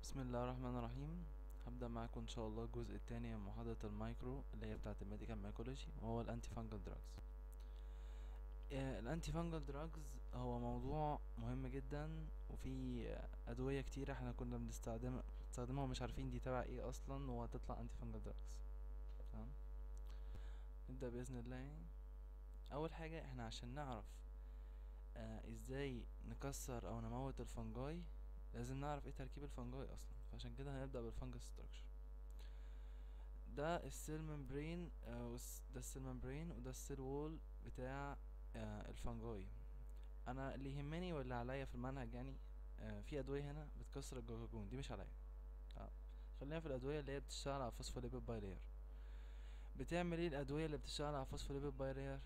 بسم الله الرحمن الرحيم هبدأ معاكم ان شاء الله الجزء التاني من محاضرة المايكرو اللي هي بتاعة الميديكال مايكولوجي وهو الانتي فانجل دراجز الانتي فانجل دراجز هو موضوع مهم جدا وفي ادوية كتيرة احنا كنا بنستخدم بنستخدمها ومش عارفين دي تبع ايه اصلا وهتطلع انتي فانجل دراجز تمام نبدأ بإذن الله يعني. اول حاجة احنا عشان نعرف آه ازاي نكسر او نموت الفنجاي لازم نعرف ايه تركيب الفنجاي اصلا فعشان كده هنبدأ بالفنجس ستراكشر ده السيل ممبرين آه ده السيل ممبرين وده السيل وول بتاع آه الفنجاي انا اللي يهمني واللي عليا في المنهج يعني آه في ادويه هنا بتكسر الجلوكاجون دي مش عليا آه. خلينا في الادويه اللي هي بتشتغل على فوسفوليبيد بايلير بتعمل ايه الادويه اللي بتشتغل على فوسفوليبيد بايلير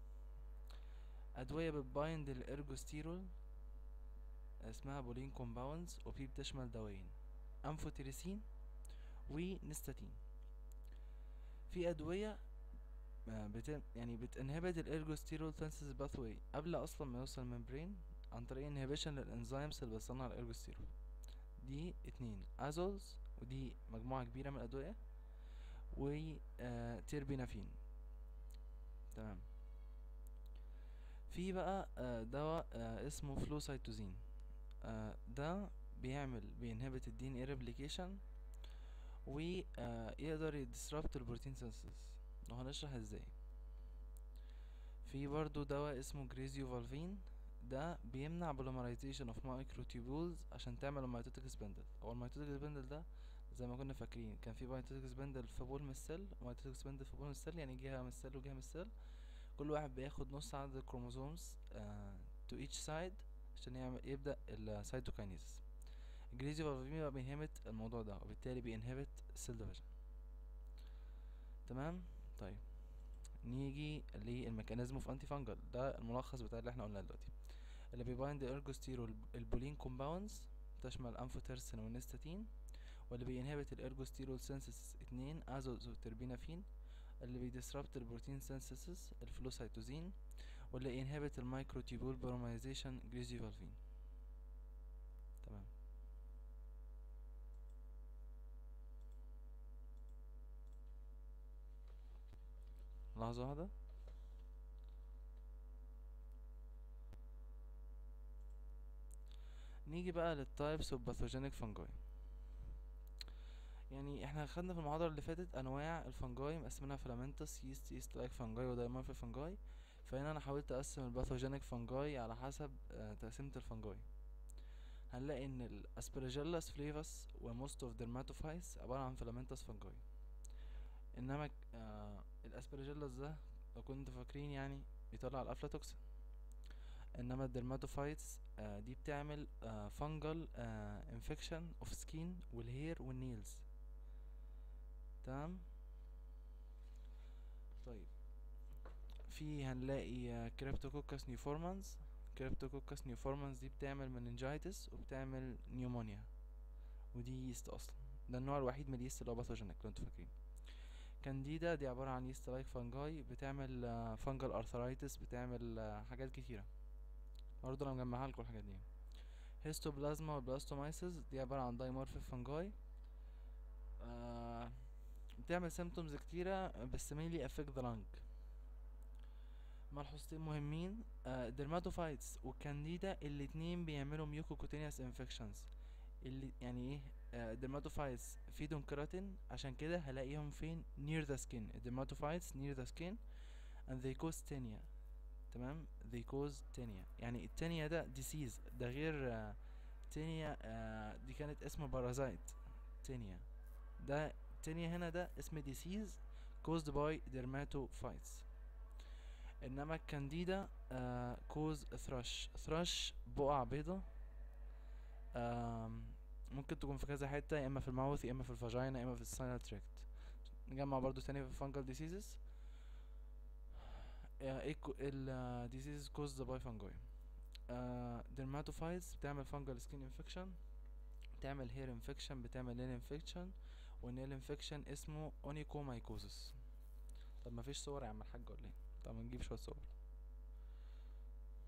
ادويه بتبايند الارجوستيرول اسمها بولين كومباوندز وفي بتشمل دوايين امفوتيريسين ونستاتين في ادويه بت... يعني بتنهبت الارجوستيرول سنسز باثوي قبل اصلا ما يوصل الممبرين عن طريق انهبيشن للانزيمز اللي بتصنع الارجوستيرول دي اتنين ازولز ودي مجموعه كبيره من الادويه و آه تيربينافين تمام في بقى آه دواء آه اسمه فلوسايتوزين آه ده بيعمل بينهبت الدين اي ريبليكيشن ويقدر يدسربت البروتين سينسز وهنشرح ازاي في برضو دواء اسمه جريزيو فالفين ده بيمنع بوليمرايزيشن اوف مايكروتيبولز عشان تعمل الميتوتيك سبندل هو الميتوتيك سبندل ده زي ما كنا فاكرين كان في ميتوتيك سبندل في بول من السيل وميتوتيك سبندل في بول من السيل يعني جهه من السيل وجهه من السيل كل واحد بياخد نص عدد الكروموزومز تو ايتش سايد عشان يعمل يبدا السيتوكاينيزس الجريزيو فالفين بقى بينهبت الموضوع ده وبالتالي بينهبت السيل ديفيجن تمام طيب نيجي للميكانيزم اوف انتي فانجل ده الملخص بتاع اللي احنا قلناه دلوقتي اللي بيبايند الارجوستيرول البولين كومباوندز تشمل انفوتيرسين والنستاتين واللي بينهبت الارجوستيرول سينسيس اتنين ازوز وتربينافين اللي بيدسربت البروتين سينسيسز الفلوسايتوزين واللي ينهبت المايكروتيبول برومايزيشن جريزيفالفين تمام لحظة واحدة نيجي بقى للتايبس اوف باثوجينيك فانجاي يعني احنا خدنا في المحاضرة اللي فاتت انواع الفانجاي مقسمينها فلامنتس يست يست لايك فانجاي ودايمورفي فانجاي فهنا انا حاولت اقسم الباثوجينيك فانجاي على حسب آه تقسيمة الفانجاي هنلاقي ان الاسبرجيلاس فليفاس وموست اوف ديرماتوفايتس عبارة عن فلامنتس فانجاي انما آه الاسبرجيلاس ده لو كنتوا فاكرين يعني بيطلع الافلاتوكسين انما الدرماتوفايتس آه دي بتعمل آه فانجل انفكشن اوف سكين والهير والنيلز تمام طيب في هنلاقي كريبتوكوكس نيوفورمانز كريبتوكوكس نيوفورمانز دي بتعمل مننجايتس وبتعمل نيومونيا ودي يست اصلا ده النوع الوحيد من اليست اللي هو باثوجينيك لو انتوا فاكرين كانديدا دي عبارة عن يست لايك فانجاي بتعمل فانجل ارثرايتس بتعمل حاجات كتيرة برضه انا مجمعها لكم الحاجات دي هيستوبلازما والبلاستومايسيس دي عبارة عن دايمورفيك فانجاي آه بتعمل سيمتومز كتيرة بس مينلي افكت ذا لانج ملحوظتين مهمين آه ديرماتوفايتس والكانديدا الاتنين بيعملوا ميوكوكوتينيوس انفكشنز اللي يعني ايه الدرماتوفايتس فيدهم كيراتين عشان كده هلاقيهم فين near the skin الدرماتوفايتس near the skin and they cause tinea تمام they cause tinea يعني التانية ده disease ده غير uh, tinea uh, دي كانت اسم بارازايت tinea ده tinea هنا ده اسم disease caused by dermatophytes انما الكانديدا uh, cause thrush thrush بقع بيضة ممكن تكون في كذا حتة يا اما في الماوث يا اما في الفاجينا يا اما في الساينال تراكت نجمع برضو تاني في الفانجل ديسيزز ال diseases caused by fungi dermatophytes بتعمل fungal skin infection بتعمل hair infection بتعمل nail infection والnail infection اسمه onychomycosis طب مفيش صور يا عم الحاج ولا ايه طب نجيب شوية صور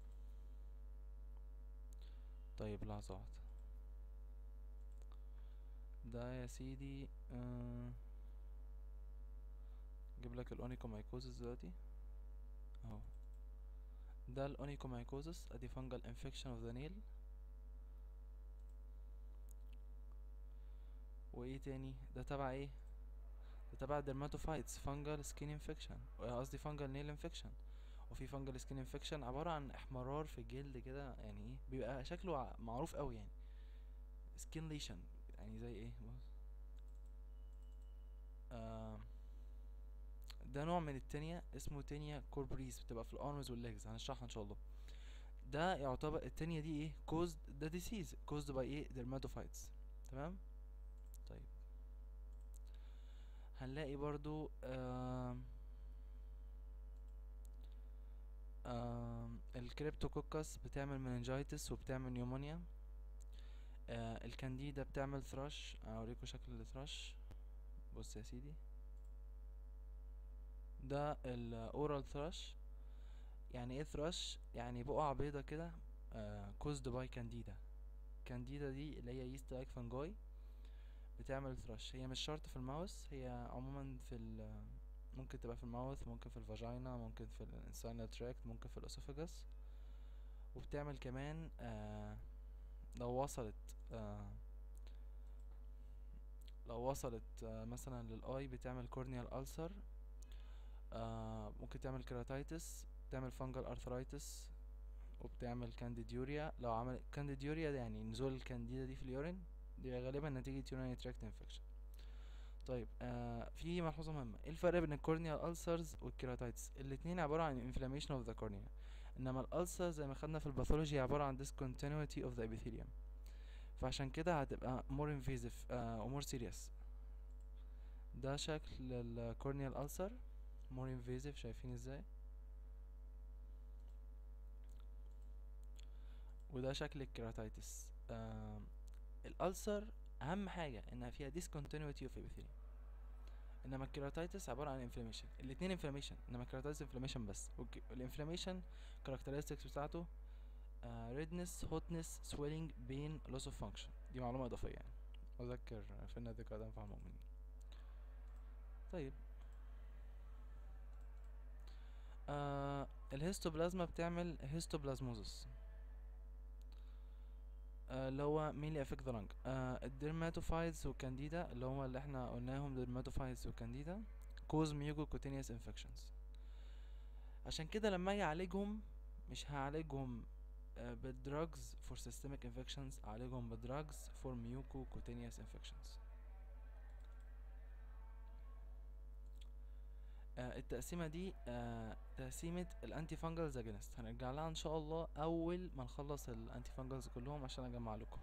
طيب لحظة واحدة ده يا سيدي آه جيب لك الاونيكومايكوزس دلوقتي اهو ده الاونيكومايكوزس ادي فانجل انفكشن اوف ذا نيل وايه تاني ده تبع ايه ده تبع dermatophytes fungal skin infection قصدي fungal nail infection وفي fungal skin infection عبارة عن احمرار في الجلد كده يعني ايه بيبقى شكله ع- معروف قوي يعني skin lesion يعني زي ايه بص آه ده نوع من التانية اسمه تانية كوربريز بتبقى في الارمز والليجز هنشرحها ان شاء الله ده يعتبر التانية دي ايه caused ده disease caused by ايه dermatophytes تمام طيب هنلاقي برضو آم آم الكريبتوكوكس بتعمل مننجايتس وبتعمل نيومونيا آه الكانديدا بتعمل ثراش اوريكم شكل الثراش بص يا سيدي ده الاورال ثراش يعني ايه ثراش يعني بقعة بيضة كده كوزد باي كانديدا كانديدا دي اللي هي يست لايك فانجاي بتعمل ثراش هي مش شرط في الماوس هي عموما في ال ممكن تبقى في الماوث ممكن في الفاجينا ممكن في الانسانال تراكت ممكن في الاسوفاجس وبتعمل كمان آه لو وصلت آه لو وصلت آه مثلا للاي بتعمل كورنيال ألسر آه ممكن تعمل كيراتايتس بتعمل فانجل ارثرايتس وبتعمل كانديديوريا لو عمل كانديديوريا ده يعني نزول الكانديدا دي في اليورين دي غالبا نتيجة urinary tract infection طيب آه في ملحوظة مهمة ايه الفرق بين الكورنيال ألسرز والكيراتايتس الاتنين عبارة عن inflammation of the cornea انما الألسر زي ما خدنا في الباثولوجي عبارة عن discontinuity of the epithelium فعشان كده هتبقى more invasive آه و more serious ده شكل الكورنيال ألسر more invasive شايفين ازاي وده شكل الكيراتايتس آه الألسر أهم حاجة إنها فيها discontinuity of epithelium إنما الكيراتايتس عبارة عن inflammation الاتنين inflammation إنما الكيراتايتس inflammation بس والانفلاميشن characteristics بتاعته آه redness hotness swelling pain loss of function دي معلومة إضافية يعني أذكر فإن الذكر ده فهم المؤمنين طيب آه الهيستوبلازما بتعمل هيستوبلازموزس آه، اللي هو مينلي افكت ذا لانج الديرماتوفايتس والكانديدا اللي هما اللي احنا قلناهم ديرماتوفايتس والكانديدا كوز ميوكو كوتينيوس انفكشنز عشان كده لما اجي اعالجهم مش هعالجهم آه، بالدراجز فور سيستميك انفكشنز اعالجهم بالدراجز فور ميوكو كوتينيوس انفكشنز التقسيمة دي آه، تقسيمة الانتي فانجلز اجينست هنرجع لها ان شاء الله اول ما نخلص الانتي فانجلز كلهم عشان اجمع لكم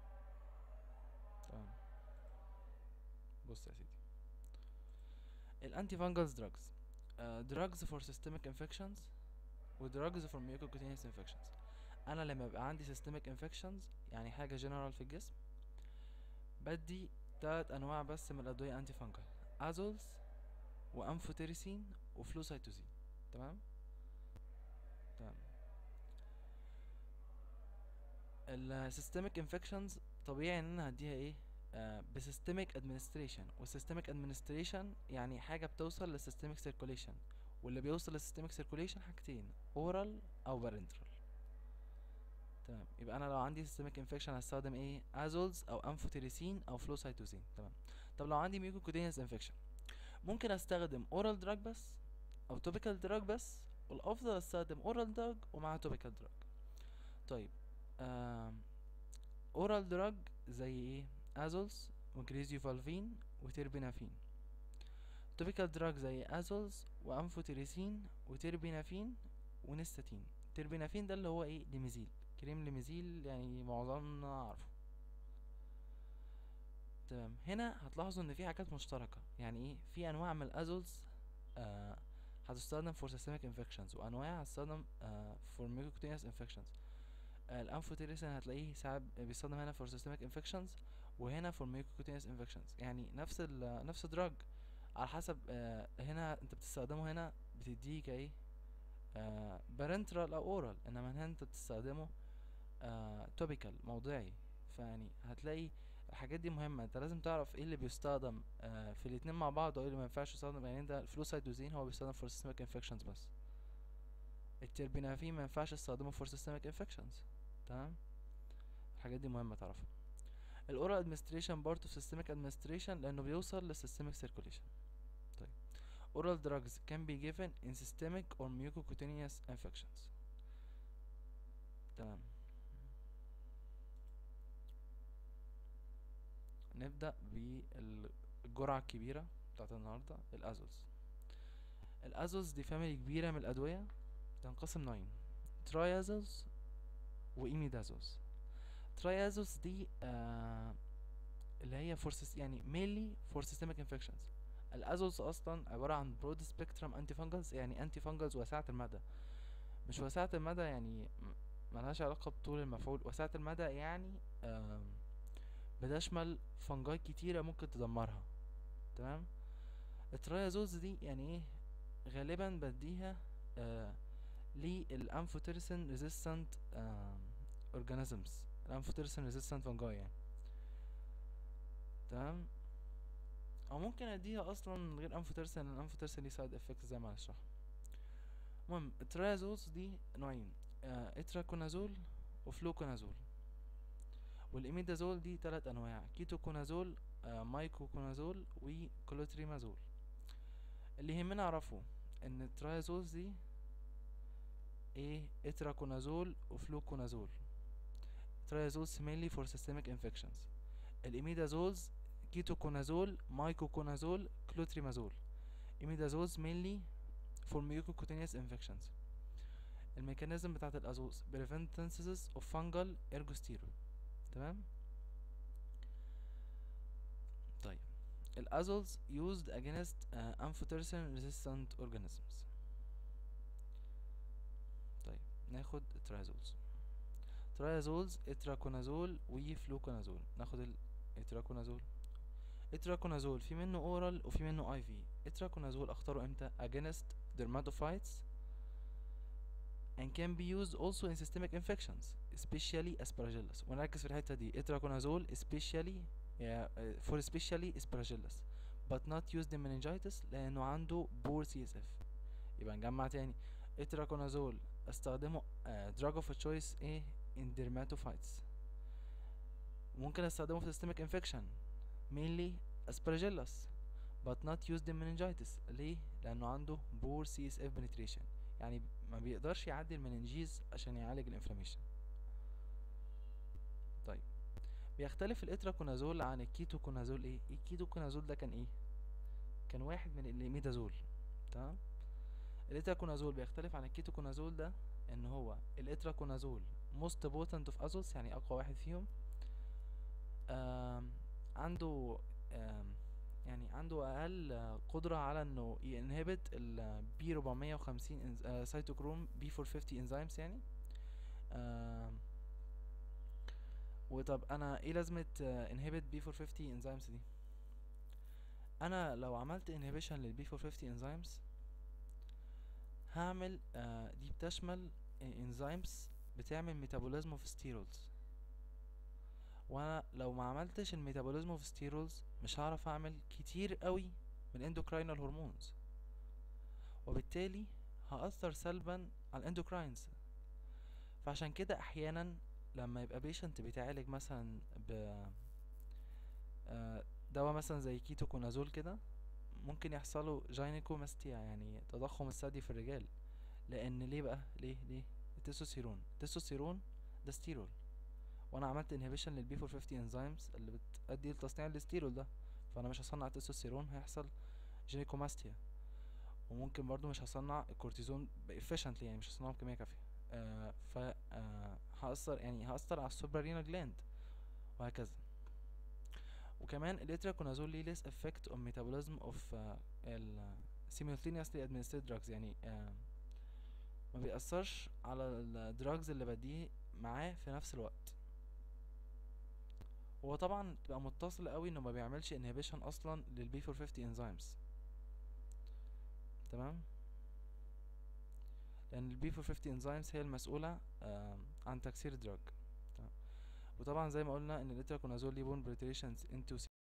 تمام بص يا سيدي الانتي فانجلز دراجز دراجز فور سيستميك انفكشنز ودراجز فور ميوكوكوتينيوس انفكشنز انا لما يبقى عندي سيستميك انفكشنز يعني حاجة جنرال في الجسم بدي تلات انواع بس من الادوية انتي فانجل ازولز وامفوتيريسين وفلوسايتوزين تمام تمام السيستميك انفكشنز طبيعي ان انا هديها ايه آه بسيستميك ادمنستريشن والسيستميك ادمنستريشن يعني حاجه بتوصل للسيستميك سيركوليشن واللي بيوصل للسيستميك سيركوليشن حاجتين اورال او بارنترال تمام يبقى انا لو عندي سيستميك انفكشن هستخدم ايه ازولز او امفوتيريسين او فلوسايتوزين تمام طب لو عندي ميوكوكودينيوس انفكشن ممكن استخدم اورال دراج بس او توبيكال دراج بس والافضل استخدم اورال دراج ومعاه توبيكال دراج طيب اورال دراج زي ايه ازولز وجريزيوفالفين وتيربينافين توبيكال دراج زي ازولز وانفوتيريسين وتيربينافين ونستاتين تيربينافين ده اللي هو ايه ليميزيل كريم ليميزيل يعني معظمنا عارفه تمام هنا هتلاحظوا ان في حاجات مشتركة يعني ايه في انواع من الازولز آه هتستخدم for systemic infections وانواع هتستخدم آه for mucocutaneous infections آه الانفوتيريسين هتلاقيه ساعات بيستخدم هنا for systemic infections وهنا for mucocutaneous infections يعني نفس ال نفس الدراج على حسب آه هنا انت بتستخدمه هنا بتديك ايه آه parenteral او اورال انما هنا انت بتستخدمه آه topical موضعي فيعني هتلاقي الحاجات دي مهمة انت لازم تعرف ايه اللي بيستخدم آه في الاتنين مع بعض وايه اللي ما ينفعش يستخدم يعني انت الفلوسايدوزين هو بيستخدم for systemic infections بس التربينافين ما ينفعش تستخدمه for systemic infections تمام الحاجات دي مهمة تعرفها الاورال ادمنستريشن بارت اوف systemic administration لانه بيوصل للسيستميك circulation طيب oral drugs can be given in systemic or mucocutaneous infections تمام نبدأ بالجرعة الكبيرة بتاعت النهاردة الأزوز الأزوز دي فاميلي كبيرة من الأدوية تنقسم نوعين ترايازوز وإيميدازوز ترايازوز دي آه اللي هي فور يعني مينلي فور سيستميك انفكشنز الازوز اصلا عباره عن برود سبيكترم انتي فانجلز يعني انتي فانجلز واسعه المدى مش واسعه المدى يعني م- ملهاش علاقه بطول المفعول واسعه المدى يعني آم، بتشمل فنجاي كتيره ممكن تدمرها تمام الترايازوز دي يعني ايه غالبا بديها آه للانفوتيرسين ريزيستنت اورجانيزمز الانفوتيرسين ريزيستنت فنجاي يعني تمام او ممكن اديها اصلا من غير انفوتيرسين لان الانفوتيرسين ليه سايد افكتس زي ما هنشرح المهم الترازوز دي نوعين آه اتراكونازول وفلوكونازول والإيميدازول دي تلات انواع كيتوكونازول آه مايكوكونازول وكلوتريمازول اللي يهمنا اعرفه ان الترازوز دي ايه اتراكونازول وفلوكونازول ترازوز mainly for systemic infections الإيميدازولز كيتوكونازول مايكوكونازول كلوتريمازول إيميدازولز mainly for mucocutaneous infections الميكانيزم بتاعت الأزوز preventances of fungal ergosterol تمام طيب الأزولز used against uh, amphotericin resistant organisms طيب ناخد الترازولز ترازولز اتراكونازول وفلوكونازول ناخد الاتراكونازول اتراكونازول في منه اورال وفي منه اي في اتراكونازول اختاره امتى against dermatophytes and can be used also in systemic infections especially aspergillus ونركز في الحته دي اتراكونازول especially yeah, uh, for especially aspergillus but not used in meningitis لانه عنده بور سي اس اف يبقى نجمع تاني اتراكونازول استخدمه uh, drug of choice ايه in dermatophytes ممكن استخدمه في systemic infection mainly aspergillus but not used in meningitis ليه؟ لأنه عنده poor CSF penetration يعني ما بيقدرش يعدي المننجيز عشان يعالج الانفلاميشن طيب بيختلف الاتراكونازول عن الكيتوكونازول ايه؟ الكيتوكونازول ده كان ايه؟ كان واحد من الاميدازول تمام؟ الاتراكونازول بيختلف عن الكيتوكونازول ده ان هو الاتراكونازول most potent of azoles يعني اقوى واحد فيهم آم عنده آم يعني عنده اقل آه، قدرة على انه ينهبت ال بي 450 سيتوكروم بي 450 انزيمز يعني آم، وطب انا ايه لازمة انهبت بي 450 انزيمز دي انا لو عملت انهبيشن للبي 450 انزيمز هعمل آه، دي بتشمل انزيمز بتعمل ميتابوليزم اوف ستيرولز وانا لو ما عملتش الميتابوليزم اوف ستيرولز مش هعرف اعمل كتير قوي من الاندوكراينال هرمونز وبالتالي هأثر سلبا على الاندوكراينز فعشان كده احيانا لما يبقى بيشنت بيتعالج مثلا ب آه، دواء مثلا زي كيتوكونازول كده ممكن يحصله جاينيكوماستيا يعني تضخم الثدي في الرجال لان ليه بقى ليه ليه التستوستيرون التستوستيرون ده ستيرول وانا عملت انهبيشن للبي 450 انزيمز اللي بتؤدي لتصنيع الستيرول ده فانا مش هصنع التستوستيرون هيحصل جينيكوماستيا وممكن برضو مش هصنع الكورتيزون efficiently يعني مش هصنعه بكمية كافية آه ف آه هأثر يعني هأثر على السوبرارينال جلاند وهكذا وكمان الاتراكونازول ليه less effect on metabolism of uh, ال simultaneously administered drugs يعني آه ما بيأثرش على الدراجز اللي بديه معاه في نفس الوقت هو طبعا تبقى متصل قوي انه ما بيعملش inhibition اصلا للبي 450 enzymes تمام لان البي 450 enzymes هي المسؤولة آم، عن تكسير الدراج تمام وطبعا زي ما قلنا ان الاتراكونازول ليه بون بريتريشنز انتو